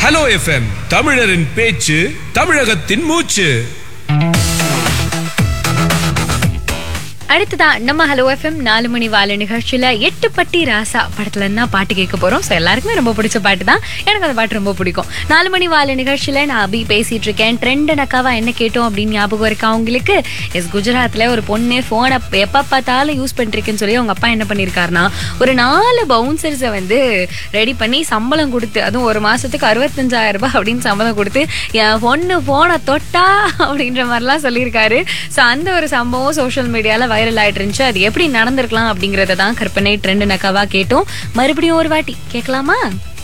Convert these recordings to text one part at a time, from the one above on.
hello FM தமிழரின் பேச்சு தமிழகத்தின் மூச்சு அடுத்ததா நம்ம ஹலோ எஃப்எம் நாலு மணி வாழ நிகழ்ச்சியில எட்டு பட்டி ராசா படத்துல இருந்தா பாட்டு கேட்க போறோம் ஸோ எல்லாருக்குமே ரொம்ப பிடிச்ச பாட்டு தான் எனக்கு அந்த பாட்டு ரொம்ப பிடிக்கும் நாலு மணி வாழ நிகழ்ச்சியில நான் அபி பேசிட்டு இருக்கேன் ட்ரெண்ட் நக்காவா என்ன கேட்டோம் அப்படின்னு ஞாபகம் இருக்கா உங்களுக்கு எஸ் குஜராத்ல ஒரு பொண்ணு போனை எப்ப பார்த்தாலும் யூஸ் பண்ணிருக்குன்னு சொல்லி அவங்க அப்பா என்ன பண்ணிருக்காருன்னா ஒரு நாலு பவுன்சர்ஸை வந்து ரெடி பண்ணி சம்பளம் கொடுத்து அதுவும் ஒரு மாசத்துக்கு அறுபத்தஞ்சாயிரம் ரூபாய் அப்படின்னு சம்பளம் கொடுத்து என் பொண்ணு போனை தொட்டா அப்படின்ற மாதிரிலாம் சொல்லியிருக்காரு ஸோ அந்த ஒரு சம்பவம் சோஷியல் மீடியால வைரல் ஆயிட்டு இருந்துச்சு அது எப்படி நடந்திருக்கலாம் அப்படிங்கறத தான் கற்பனை ட்ரெண்ட் நக்காவா கேட்டோம் மறுபடியும் ஒரு வாட்டி கேட்கலாமா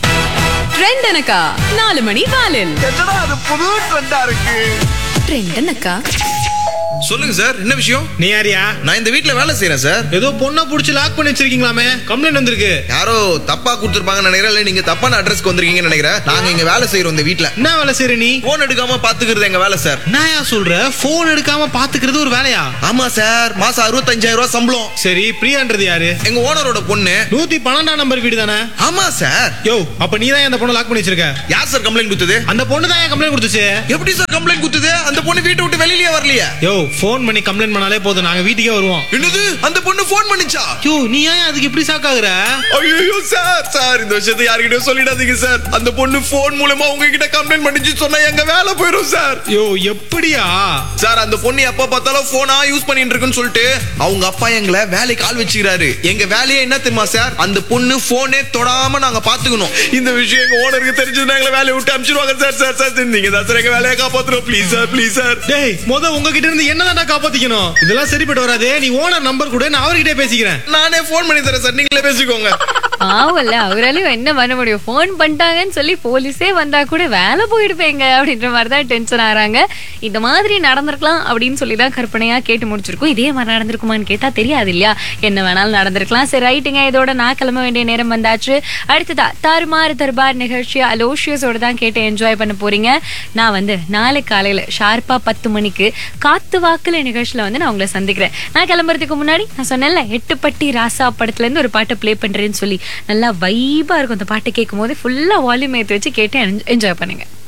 ட்ரெண்ட் எனக்கா நாலு மணி வாலில் என்னடா அது புது ட்ரெண்டா இருக்கு ட்ரெண்ட் எனக்கா சொல்லுங்க சார் என்ன விஷயம் நீ யாரியா நான் இந்த வீட்ல வேலை செய்யறேன் சார் ஏதோ பொண்ணை புடிச்சு லாக் பண்ணி வச்சிருக்கீங்களாமே கம்ப்ளைண்ட் வந்திருக்கு யாரோ தப்பா கொடுத்துருப்பாங்கன்னு நினைக்கிறேன் இல்ல நீங்க தப்பான அட்ரஸ்க்கு வந்திருக்கீங்கன்னு நினைக்கிறேன் நாங்க இங்க வேலை செய்யறோம் இந்த வீட்ல என்ன வேலை செய்யற நீ போன் எடுக்காம பாத்துக்கிறது எங்க வேலை சார் என்னயா சொல்ற போன் எடுக்காம பாத்துக்கிறது ஒரு வேலையா ஆமா சார் மாசம் அறுபத்தஞ்சாயிரம் ரூபாய் சம்பளம் சரி பிரியான்றது யாரு எங்க ஓனரோட பொண்ணு நூத்தி பன்னெண்டாம் நம்பர் வீடு தானே ஆமா சார் யோ அப்ப நீ தான் அந்த பொண்ணை லாக் பண்ணி வச்சிருக்க யார் சார் கம்ப்ளைண்ட் குத்துது அந்த பொண்ணு தான் கம்ப்ளைண்ட் கொடுத்துச்சு எப்படி சார் கம்ப்ளைண்ட் குத்துது அந்த பொண்ணு வீட்டை விட்டு வெளியிலயே வரலையே யோ ஃபோன் பண்ணி கம்ப்ளைண்ட் பண்ணாலே போதும் நாங்க வீட்டுக்கே வருவோம் என்னது அந்த பொண்ணு போன் பண்ணிச்சா யோ நீ ஏன் அதுக்கு இப்படி சாக்காகுற ஐயோ சார் சார் இந்த விஷயத்தை யார்கிட்டயும் சொல்லிடாதீங்க சார் அந்த பொண்ணு போன் மூலமா உங்ககிட்ட கம்ப்ளைண்ட் பண்ணிச்சு சொன்னா எங்க வேலை போயிடும் சார் யோ எப்படியா சார் அந்த பொண்ணு எப்ப பார்த்தாலும் போனா யூஸ் பண்ணிட்டு இருக்குன்னு சொல்லிட்டு அவங்க அப்பா எங்களை வேலைக்கு ஆள் வச்சுக்கிறாரு எங்க வேலையே என்ன தெரியுமா சார் அந்த பொண்ணு போனே தொடாம நாங்க பாத்துக்கணும் இந்த விஷயம் எங்க ஓனருக்கு தெரிஞ்சதுன்னா எங்களை வேலையை விட்டு அனுப்பிச்சிருவாங்க சார் சார் சார் நீங்க தான் சார் எங்க வேலையை காப்பாத்துறோம் ப்ளீஸ் சார் ப்ளீஸ் சார் டேய் முத உங்ககிட்ட இருந்து என்னதான்டா காப்பாத்திக்கணும் இதெல்லாம் சரிப்பட்டு வராதே நீ ஓனர் நம்பர் கூட நான் அவர்கிட்ட பேசிக்கிறேன் நானே போன் பண்ணி தரேன் சார் நீங்களே பேசிக்கோங்க ஆவல்ல அவராலையும் என்ன பண்ண முடியும் ஃபோன் பண்ணிட்டாங்கன்னு சொல்லி போலீஸே வந்தா கூட வேலை போயிடுப்பேங்க அப்படின்ற மாதிரி தான் டென்ஷன் ஆறாங்க இந்த மாதிரி நடந்திருக்கலாம் அப்படின்னு சொல்லி தான் கற்பனையா கேட்டு முடிச்சிருக்கோம் இதே மாதிரி நடந்திருக்குமான்னு கேட்டா தெரியாது இல்லையா என்ன வேணாலும் நடந்திருக்கலாம் சரி ரைட்டுங்க இதோட நான் கிளம்ப வேண்டிய நேரம் வந்தாச்சு அடுத்ததா தாறுமாறு தர்பார் நிகழ்ச்சி அலோஷியஸோட தான் கேட்டு என்ஜாய் பண்ண போறீங்க நான் வந்து நாளை காலையில ஷார்ப்பா பத்து மணிக்கு காத்து வாக்குல நிகழ்ச்சியில வந்து நான் உங்களை சந்திக்கிறேன் நான் கிளம்புறதுக்கு முன்னாடி நான் சொன்னேன்ல எட்டு பட்டி ராசா படத்துல இருந்து ஒரு பாட்டை ப்ளே பண்றேன்னு சொல்லி நல்லா வைபா இருக்கும் அந்த பாட்டை கேட்கும் போது ஃபுல்லா வால்யூம் ஏற்றி வச்சு கேட்டு என்ஜாய் பண்ணுங்க